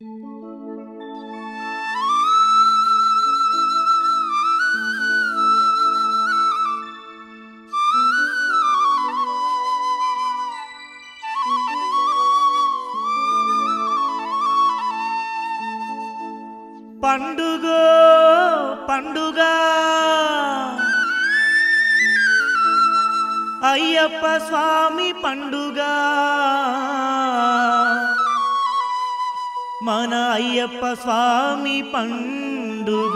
పండుగ పండుగ అయ్యప్ప స్వామి పండుగ మన అయ్యప్ప స్వామి పండుగ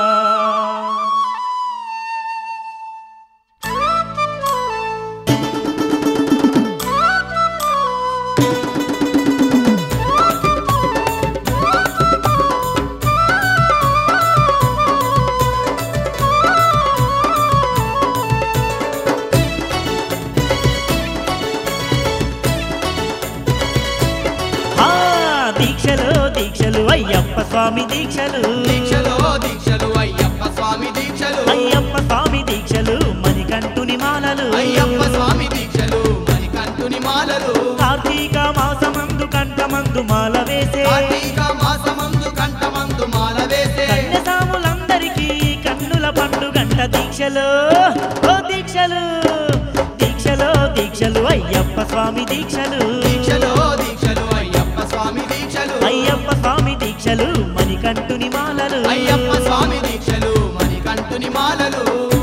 ఆ దీక్షలు దీక్షలు అయ్యప్ప స్వామి దీక్షలు దీక్షలో దీక్షలు అయ్యప్ప స్వామి దీక్షలు అయ్యప్ప స్వామి దీక్షలు మణికంఠుని మాలలు అయ్యప్ప స్వామి దీక్షలు మణికంఠుని మాలలు కార్తీక మాసమందు కంఠమందు మాల వేసే కార్తీక మాసమందు కంఠమందు మాల వేసే కన్యసాములందరికీ కన్నుల పండుగంట దీక్షలు ఓ దీక్షలు దీక్షలు దీక్షలు అయ్యప్ప స్వామి దీక్షలు దీక్షలో దీక్షలు అయ్యప్ప స్వామి దీక్షలు అయ్యప్ప స్వామి దీక్షలు మణికంఠుని మాలలు అయ్యప్ప స్వామి దీక్షలు మణికంఠుని మాలలు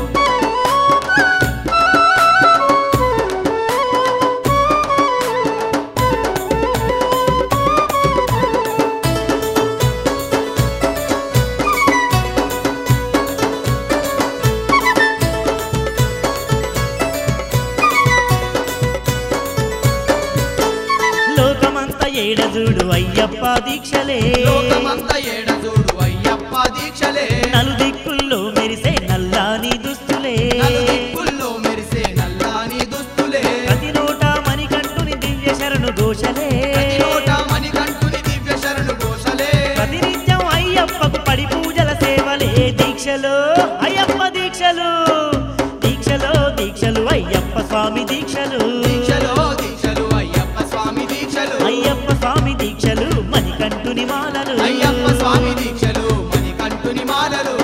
లోకమంత ఏడజుడు అయ్యప్ప దీక్షలే లోకమంత ఏడజూడు అయ్యప్ప దీక్షలే నలుదిక్కుల్లో మెరిసే నల్లాని దుస్తులే నలుదిక్కుల్లో మెరిసే నల్లాని దుస్తులే ప్రతి నోట మణికంఠుని దివ్య శరణు ఘోషలే ప్రతి నోట మణికంఠుని దివ్య శరణు ఘోషలే ప్రతినిత్యం అయ్యప్పకు పడి పూజల సేవలే దీక్షలు అయ్యప్ప దీక్షలు దీక్షలు దీక్షలు అయ్యప్ప స్వామి దీక్షలు దీక్షలో దీక్షలు అయ్యప్ప స్వామి దీక్షలు అయ్యప్ప స్వామి దీక్షలు మణికంఠుని మాలలు అయ్యప్ప స్వామి దీక్షలు మణికంఠుని మాలలు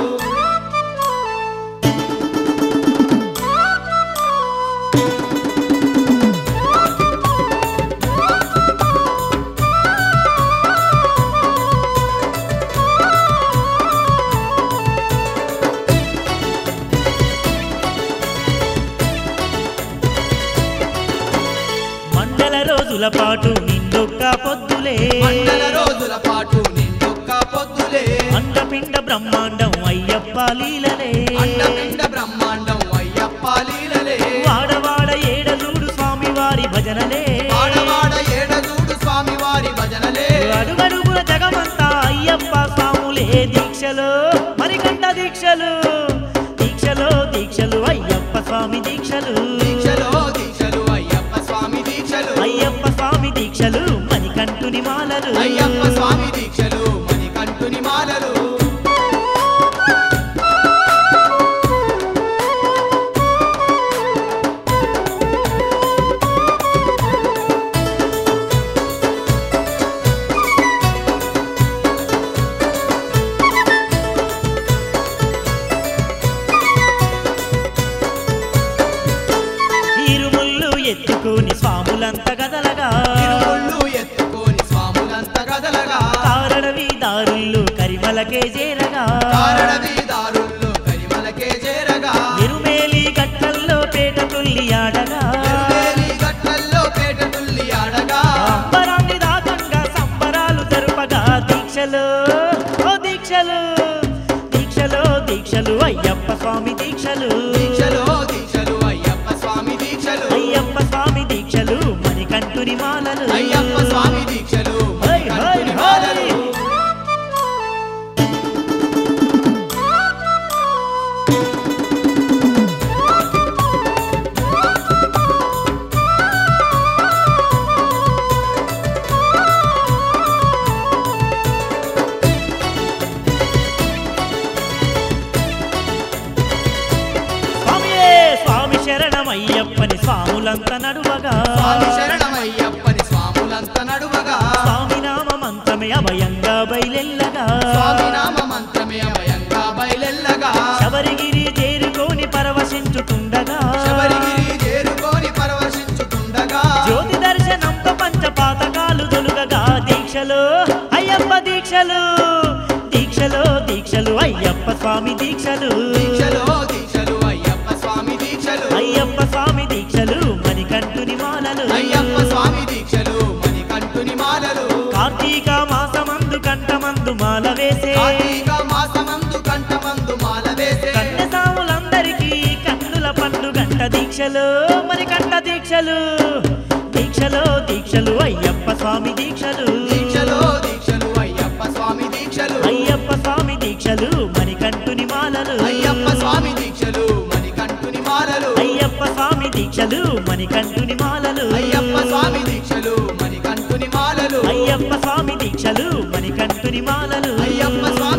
మండల రోజుల పాటు నిండొక్క పొద్దులే మండల రోజుల పాటు నిండొక్క పొద్దులే అండపిండ బ్రహ్మాండం అయ్యప్ప లీలలే అండపిండ బ్రహ్మాండం అయ్యప్ప లీలలే వాడవాడ ఏడజూడు స్వామి వారి భజనలే ఆడవాడ ఏడజూడు స్వామి వారి భజనలే అడుగడుగుల జగమంతా అయ్యప్ప స్వాములే దీక్షలు మరికంట దీక్షలు దీక్షలు దీక్షలు అయ్యప్ప స్వామి దీక్షలు దీక్షలో దీక్షలు అయ్యప్ప స్వామి దీక్షలు అయ్యప్ప స్వామి దీక్షలు మణికంఠుని మాలలు అయ్యప్ప స్వామి దీక్షలు మణికంఠుని మాలలు ఇరుముళ్ళు ఎత్తుకుని స్వాములంత గదలగా తిరుముళ్ళు ఎత్తుకొని స్వాములంత గదలగా కారణవి దారుళ్ళు కరిమలకే చేరగా కారణవి దారుల్లో కరిమలకే చేరగా ఎరుమేలి గట్టల్లో పేట తుల్లి ఆడగా ఎరువేలి గట్లల్లో పేట తుల్లి ఆడగా అంబరాన్ని దాకంగా సంబరాలు జరుపగా దీక్షలు ఓ దీక్షలు దీక్షలు దీక్షలు అయ్యప్ప స్వామి దీక్షలు దీక్షలో దీక్షలు అయ్యప్ప స్వామి దీక్షలు అయ్యప్ప స్వామి దీక్షలు మణికంఠుని మాలలు అయ్యప్ప స్వామి దీక్షలు హై, హై, మణికంఠుని హై. మాలలు స్వామియే స్వామి శరణమయ్యప్పని స్వాములంత నడువగా స్వామి శరణమయ్యప్పని స్వాములంత నడువగా స్వామి నామమంత మంత్రమే అభయంగా బయలెల్లగా స్వామి నామ మంత్రమే అభయంగా బయలెల్లగా శబరిగిరి చేరుకొని పరవశించుతుండగా శబరిగిరి చేరుకొని పరవశించుతుండగా జ్యోతి దర్శనంతో పంచ పాతకాలు తొలుగగా దీక్షలు అయ్యప్ప దీక్షలు దీక్షలు దీక్షలు అయ్యప్ప స్వామి దీక్షలు దీక్షలో దీక్షలు అయ్యప్ప స్వామి దీక్షలు అయ్యప్ప స్వామి దీక్షలు మణికంఠుని మాలలు అయ్యప్ప స్వామి దీక్షలు మణికంఠుని మాలలు కార్తీక మాసమందు కంఠమందు మాల వేసే కార్తీక మాసమందు కంఠమందు మాల వేసే కన్య సాములందరికీ కన్నుల పండు గంట దీక్షలు మరి కంట దీక్షలు దీక్షలు దీక్షలు అయ్యప్ప స్వామి దీక్షలు దీక్షలో దీక్షలు అయ్యప్ప స్వామి దీక్షలు అయ్యప్ప స్వామి దీక్షలు మణికంఠుని మాలలు అయ్యప్ప స్వామి దీక్షలు మణికంఠుని మాలలు అయ్యప్ప స్వామి దీక్షలు మణికంఠుని మాలలు అయ్యప్ప స్వామి దీక్షలు మణికంఠుని మాలలు అయ్యప్ప స్వామి దీక్షలు మణికంఠుని మాలలు అయ్యప్ప స్వామి